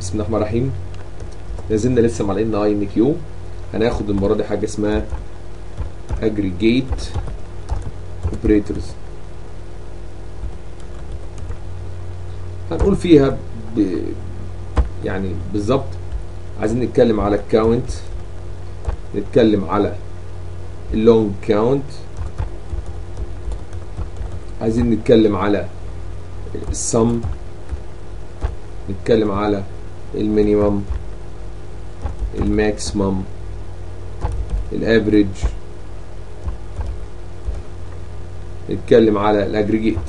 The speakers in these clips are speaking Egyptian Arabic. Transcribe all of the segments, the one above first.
بسم الله الرحمن الرحيم لازلنا لسه مع الان اي ان كيو هناخد المره دي حاجه اسمها aggregate operators هنقول فيها ب... يعني بالظبط عايزين نتكلم على الكاونت نتكلم على اللونج كاونت عايزين نتكلم على السم نتكلم على المينيمم الماكسيمم الافريج نتكلم على الاجريجيت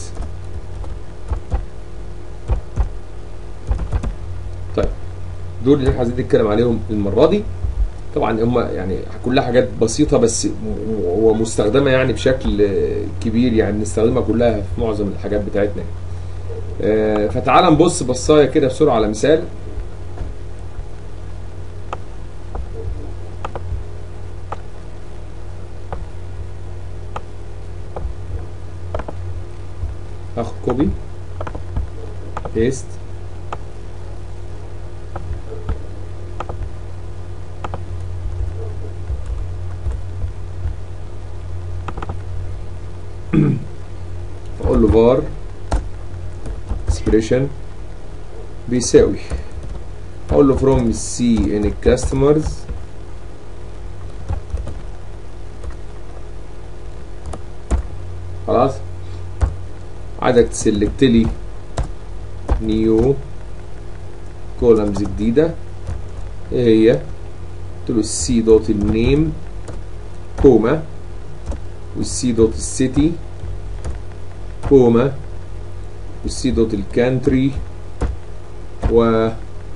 طيب دول اللي احنا عايزين نتكلم عليهم المره دي طبعا هم يعني كلها حاجات بسيطه بس ومستخدمه يعني بشكل كبير يعني بنستخدمها كلها في معظم الحاجات بتاعتنا آه فتعال نبص بصايه كده بسرعه على مثال هاخد كوبي بيست اقول له var expression بيساوي اقول له from c in customers خلاص عايزك تسلكت لي نيو كولمز جديده ايه هي قلت له السي دوت النيم كوما والسي دوت السيتي كوما والسي دوت الكانتري و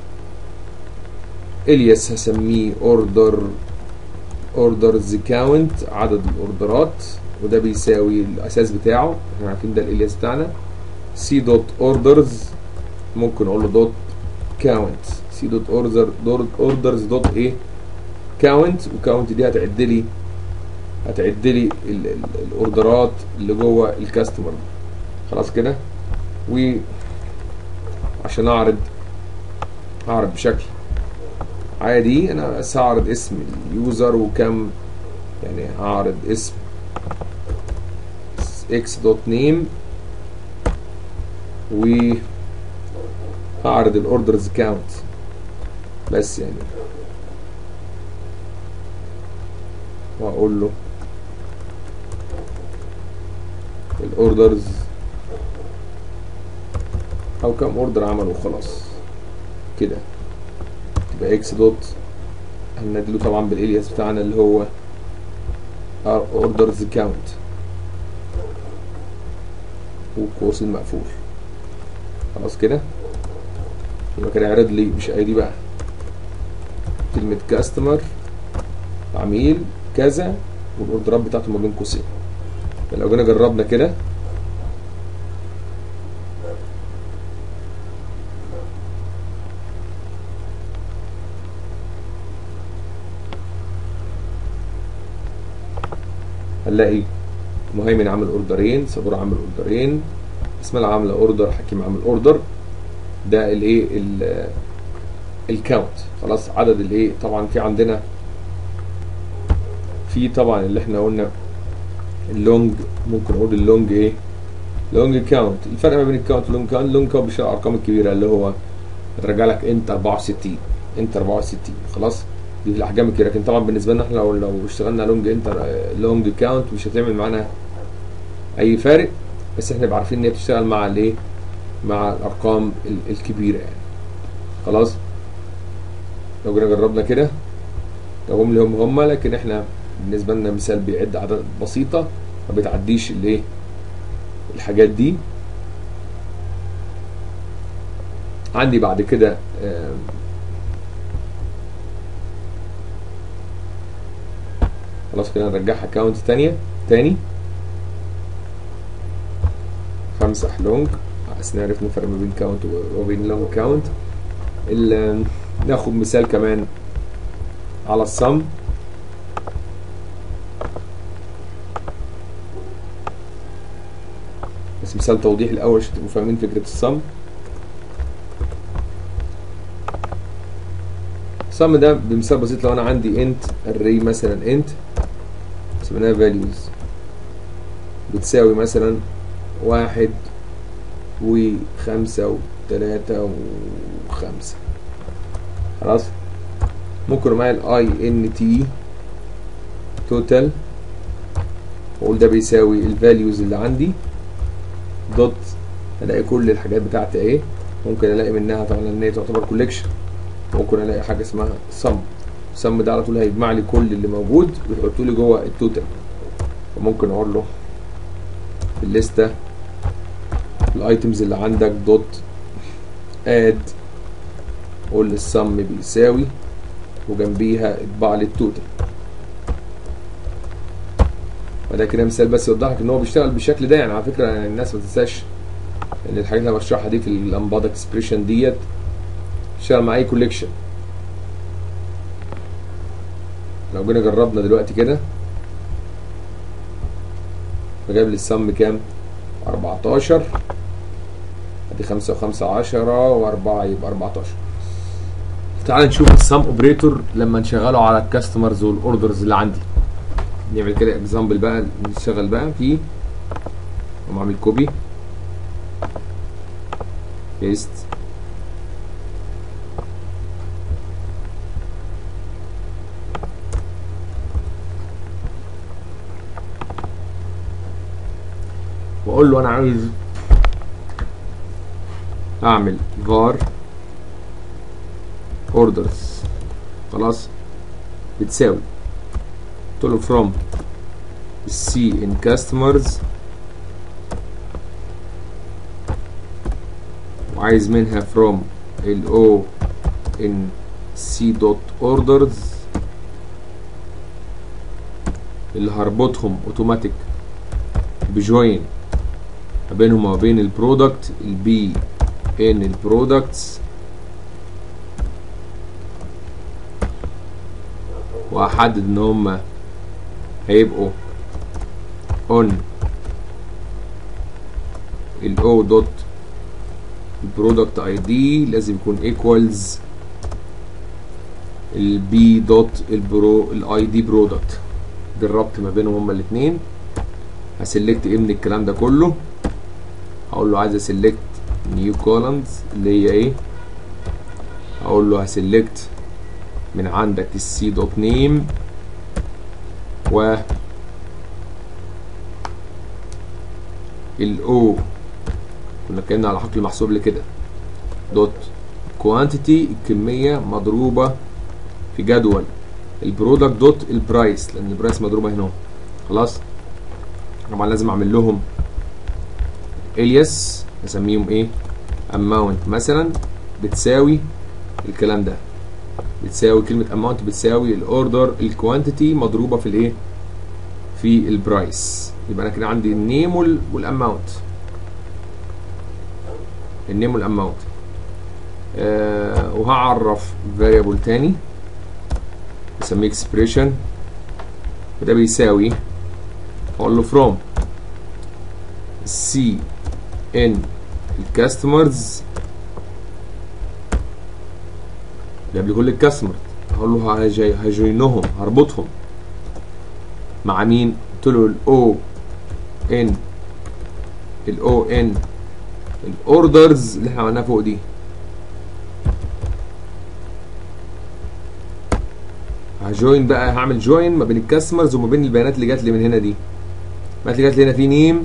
الياس هسميه اوردر اوردرز كاونت عدد الاوردرات وده بيساوي الاساس بتاعه احنا عارفين ده الالياس بتاعنا سي دوت اوردرز ممكن اقول له دوت كاونت سي دوت اوردر دوت اوردرز دوت ايه كاونت وكاونت دي هتعد لي هتعد لي الاوردرات اللي جوه الكاستمر خلاص كده و عشان اعرض اعرض بشكل عادي انا بس هعرض اسم اليوزر وكم يعني هعرض اسم اكس دوت نيم و هعرض الاوردرز كاونت بس يعني واقول له الاوردرز او كم اوردر عمله وخلاص كده تبقى اكس دوت هنديله طبعا بالالياس بتاعنا اللي هو اوردرز كاونت والقوس المقفول خلاص كده يبقى كده اعرض لي مش اي دي بقى كلمة كاستمر عميل كذا والاوردرات بتاعته ما بين قوسين لو جينا جربنا كده هنلاقي مهيمن عامل اوردرين صبور عامل اوردرين اسماء عامله اوردر حكيم عامل اوردر ده الايه الكاونت خلاص عدد الايه طبعا في عندنا في طبعا اللي احنا قلنا اللونج ممكن نقول اللونج ايه لونج كاونت الفرق ما بين الكاونت واللونج كاونت اللونج كاونت بيشيل الارقام الكبيره اللي هو رجع لك انت 64 انت 64 خلاص دي في الاحجام الكبيره لكن طبعا بالنسبه لنا احنا لو لو اشتغلنا لونج انتر لونج كاونت مش هتعمل معانا اي فارق بس احنا عارفين ان هي بتشتغل مع الايه مع الارقام الكبيره يعني خلاص لو جينا جربنا كده لو هم اللي هم هم لكن احنا بالنسبه لنا مثال بيعد عدد بسيطه ما بتعديش الايه الحاجات دي عندي بعد كده خلاص كده نرجعها كاونت تانية تاني همسح لونج عشان نعرف نفرق ما بين كاونت وبين لونج كاونت ناخد مثال كمان على الصم بس مثال توضيح الاول عشان تبقوا فاهمين فكره الصم السم ده بمثال بسيط لو انا عندي انت الري مثلا انت سميناها values بتساوي مثلا واحد وخمسة وتلاتة وخمسة خلاص ممكن معايا الاي ان تي توتال واقول ده بيساوي الفاليوز اللي عندي دوت الاقي كل الحاجات بتاعتي اهي ممكن الاقي منها طبعا ان هي تعتبر كوليكشن ممكن الاقي حاجه اسمها sum sum ده على طول هيجمع لي كل اللي موجود ويحطه لي جوه التوتال وممكن اقول له في الليسته الايتمز اللي عندك دوت اد قول السم بيساوي وجنبيها اطبع لي التوتال وده كده مثال بس يوضح لك ان هو بيشتغل بالشكل ده يعني على فكره يعني الناس ما تنساش ان الحاجات اللي انا بشرحها دي في الامباد اكسبريشن ديت بتشتغل مع اي كوليكشن لو جينا جربنا دلوقتي كده فجاب لي السم كام 14 ادي 5 و5 10 و4 يبقى 14 تعال نشوف السم اوبريتور لما نشغله على الكاستمرز والاوردرز اللي عندي نعمل كده اكزامبل بقى نشتغل بقى فيه اقوم عامل كوبي بيست واقول له انا عايز اعمل var orders خلاص بتساوي قلت له from c in customers وعايز منها from ال o in c dot orders اللي هربطهم اوتوماتيك بجوين ما بينهم وما بين البرودكت البي ان البرودكتس واحدد ان هم هيبقوا on ال o دوت البرودكت اي دي لازم يكون equals ال b دوت البرو الاي دي برودكت ده الربط ما بينهم هما الاثنين هسلكت ايه من الكلام ده كله هقول له عايز اسلكت نيو كولمز اللي هي ايه هقول له هسلكت من عندك السي دوت نيم و الاو كنا اتكلمنا على حقل محسوب لكده دوت كوانتيتي الكميه مضروبه في جدول البرودكت دوت البرايس لان البرايس مضروبه هنا خلاص طبعا لازم اعمل لهم الياس اسميهم ايه اماونت مثلا بتساوي الكلام ده بتساوي كلمه اماونت بتساوي الاوردر الكوانتيتي مضروبه في الايه في البرايس يبقى انا كده عندي النيم والاماونت النيم والاماونت آه وهعرف فاريبل تاني اسميه اكسبريشن وده بيساوي اقول له from c in الكاستمرز جاب لي كل الكاستمر هقول له هجوينهم هربطهم مع مين قلت له الاو ان الاو ان الاوردرز اللي احنا عملناها فوق دي هجوين بقى هعمل جوين ما بين الكاستمرز وما بين البيانات اللي جات لي من هنا دي البيانات اللي جات لي هنا في نيم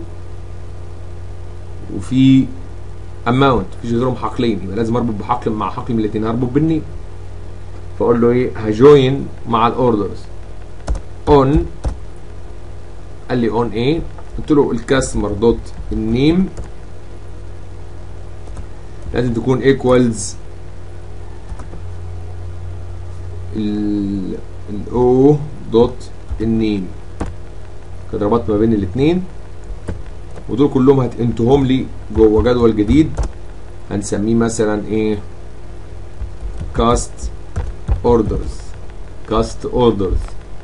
وفي اماونت مفيش غيرهم حقلين يبقى لازم اربط بحقل مع حقل من الاثنين هربط بالنيم فاقول له ايه هجوين مع الاوردرز اون قال لي اون ايه قلت له الكاستمر دوت النيم لازم تكون ايكوالز الاو دوت النيم كده ربطت ما بين الاثنين ودول كلهم هتنتهم لي جوه جدول جديد هنسميه مثلا ايه كاست اوردرز كاست اوردرز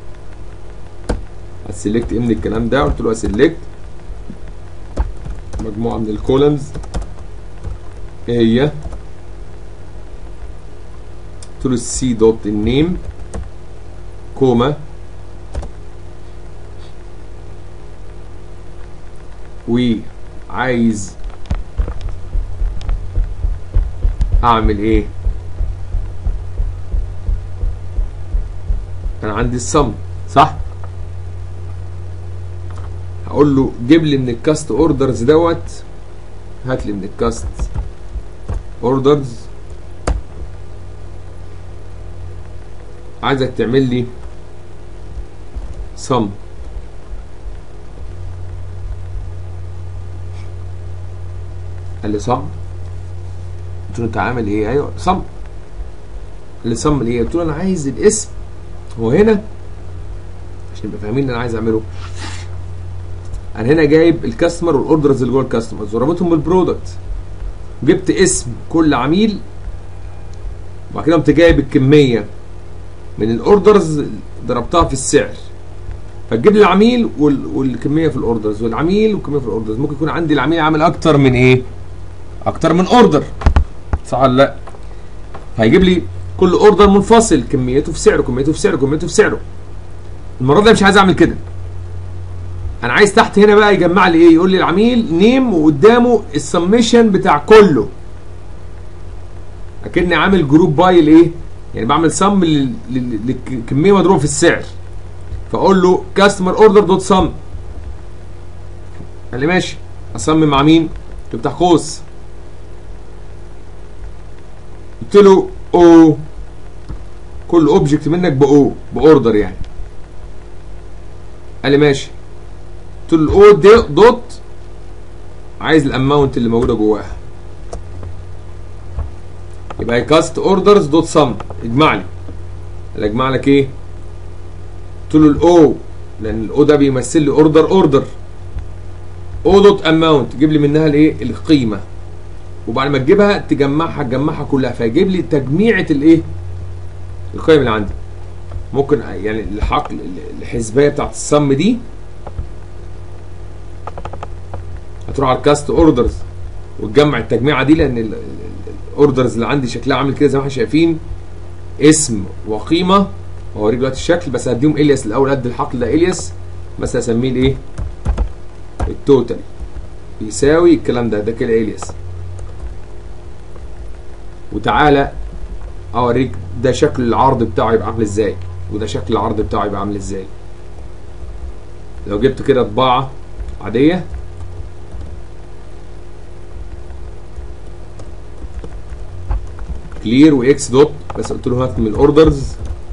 هسلكت ايه من الكلام ده قلت له هسلكت مجموعه من الكولمز ايه هي قلت له السي دوت النيم كوما وعايز اعمل ايه انا عندي الصم صح هقول له جيب لي من الكاست اوردرز دوت هات لي من الكاست اوردرز عايزك تعمل لي صم قال لي صم قلت له انت عامل ايه ايوه صم قال لي صم ايه قلت له انا عايز الاسم هو هنا عشان نبقى فاهمين اللي انا عايز اعمله انا هنا جايب الكاستمر والاوردرز اللي جوه الكاستمرز وربطهم بالبرودكت جبت اسم كل عميل وبعد كده قمت جايب الكميه من الاوردرز ضربتها في السعر فتجيب لي العميل وال... والكميه في الاوردرز والعميل والكميه في الاوردرز ممكن يكون عندي العميل عامل اكتر من ايه اكتر من اوردر صح ولا لا هيجيب لي كل اوردر منفصل كميته في سعره كميته في سعره كميته في سعره المره دي مش عايز اعمل كده انا عايز تحت هنا بقى يجمع لي ايه يقول لي العميل نيم وقدامه السمشن بتاع كله اكني عامل جروب باي لايه يعني بعمل سم للكميه مضروبه في السعر فاقول له كاستمر اوردر دوت سم قال لي ماشي اصمم مع مين تفتح قوس قلت له او كل اوبجكت منك باو باوردر يعني قال لي ماشي قلت له الاو دي دوت عايز الاماونت اللي موجوده جواها يبقى كاست اوردرز دوت سم اجمع لي قال اجمع لك ايه قلت له الاو لان الاو ده بيمثل لي اوردر اوردر او دوت اماونت جيب لي منها الايه القيمه وبعد ما تجيبها تجمعها تجمعها كلها فيجيب لي تجميعه الايه القيم اللي عندي ممكن يعني الحق الحسبيه بتاعت السم دي هتروح على الكاست اوردرز وتجمع التجميعه دي لان الاوردرز اللي عندي شكلها عامل كده زي ما احنا شايفين اسم وقيمه هوريك دلوقتي الشكل بس هديهم الياس الاول قد الحقل ده الياس بس هسميه الايه التوتال بيساوي الكلام ده ده كده الياس وتعالى اوريك ده شكل العرض بتاعه يبقى عامل ازاي وده شكل العرض بتاعه يبقى عامل ازاي لو جبت كده طباعه عاديه كلير واكس دوت بس قلت له هات من الاوردرز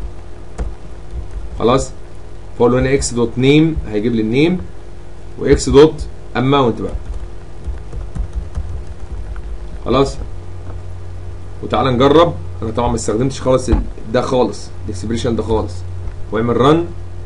خلاص فاقول له هنا اكس دوت نيم هيجيب لي النيم واكس دوت اماونت بقى خلاص وتعالى نجرب انا طبعا ما استخدمتش خالص ده خالص الاكسبريشن ده خالص واعمل رن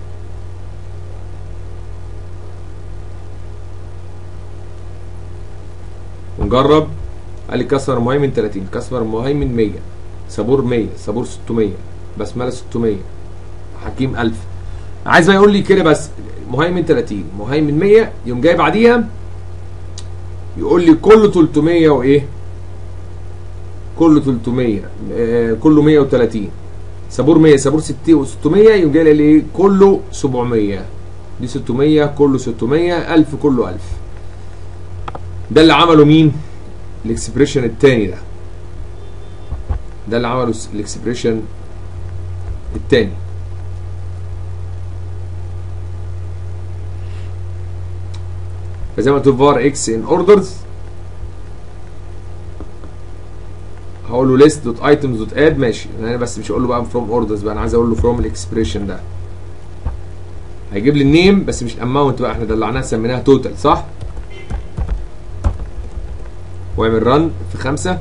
ونجرب قال لي كسر مهيمن 30 كسر مهيمن 100 صابور 100 صابور 600 بسمله 600 حكيم 1000 عايز بقى يقول لي كده بس مهيمن 30 مهيمن 100 يوم جاي بعديها يقول لي كله 300 وايه كله 300 آه كله 130 صابور 100 صابور 60 و600 يوم جاي لي ايه كله 700 دي 600 كله 600 1000 كله 1000 ده اللي عمله مين الاكسبريشن الثاني ده ده اللي عمله الاكسبريشن الثاني فزي ما قلت var x in orders هقول له list دوت items دوت add ماشي انا بس مش هقول له بقى from orders بقى انا عايز اقول له from الاكسبريشن ده هيجيب لي النيم بس مش الاماونت بقى احنا دلعناها سميناها توتال صح واعمل رن في خمسة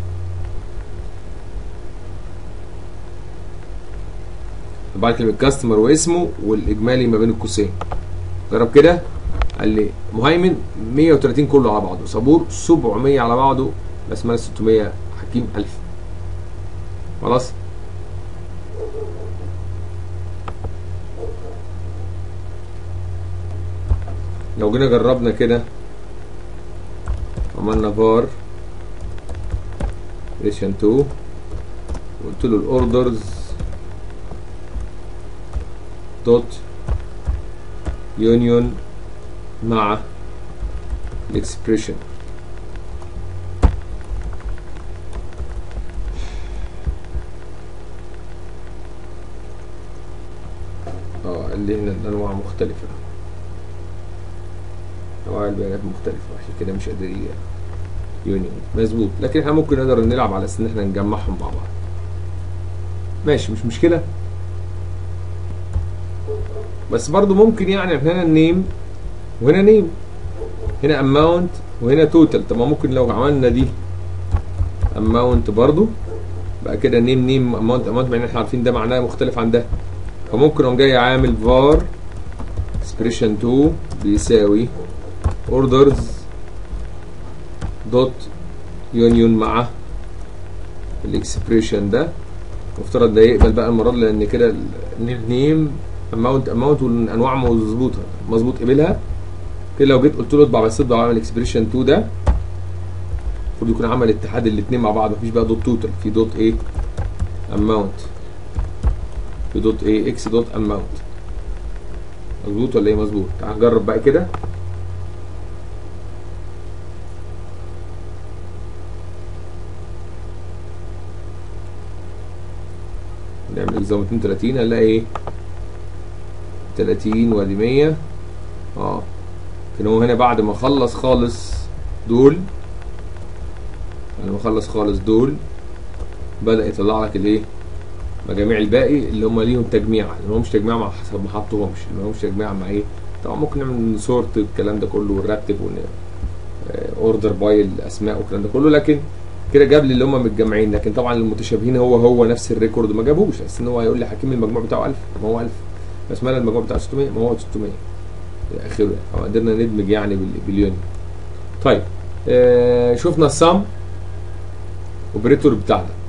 بعد كده الكاستمر واسمه والاجمالي ما بين القوسين جرب كده قال لي مهيمن 130 كله على بعضه صبور 700 على بعضه بسمله 600 حكيم 1000 خلاص لو جينا جربنا كده عملنا فار ريشن 2 وقلت له الاوردرز دوت يونيون مع الاكسبريشن اه قال لي هنا الانواع مختلفه انواع البيانات مختلفه عشان كده مش قادر يونيون مظبوط لكن احنا ممكن نقدر نلعب على اساس ان احنا نجمعهم مع بعض ماشي مش مشكله بس برضو ممكن يعني هنا النيم وهنا نيم هنا اماونت وهنا توتال طب ما ممكن لو عملنا دي اماونت برضو بقى كده نيم نيم اماونت اماونت مع ان احنا عارفين ده معناه مختلف عن ده فممكن اقوم جاي عامل var expression 2 بيساوي orders دوت يونيون مع الاكسبريشن ده مفترض ده يقبل بقى المره دي لان كده النيم اماونت اماونت والانواع مظبوطه مظبوط قبلها كده لو جيت قلت له اطبع بس اطبع اعمل اكسبريشن 2 ده المفروض يكون عمل اتحاد الاثنين مع بعض مفيش بقى دوت توتال في دوت ايه اماونت في دوت ايه اكس دوت اماونت مظبوط ولا ايه مظبوط تعال نجرب بقى كده نعمل اكزام 32 هنلاقي ايه 30 وادي 100 اه لكن هو هنا بعد ما خلص خالص دول بعد ما خلص خالص دول بدأ يطلع لك الايه مجاميع الباقي اللي هم ليهم تجميع اللي هم مش تجميع مع حسب ما حطهمش اللي هم مش تجميع مع ايه طبعا ممكن نعمل سورت الكلام ده كله ونرتب ون اوردر باي الاسماء والكلام ده كله لكن كده جاب لي اللي هم متجمعين لكن طبعا المتشابهين هو هو نفس الريكورد ما جابوش بس ان هو هيقول لي حكيم المجموع بتاعه 1000 ما هو 1000 بس مال المجموع بتاعه 600 ما هو 600 الى اخره يعني فقدرنا ندمج يعني باليوني طيب آه شفنا السم اوبريتور بتاعنا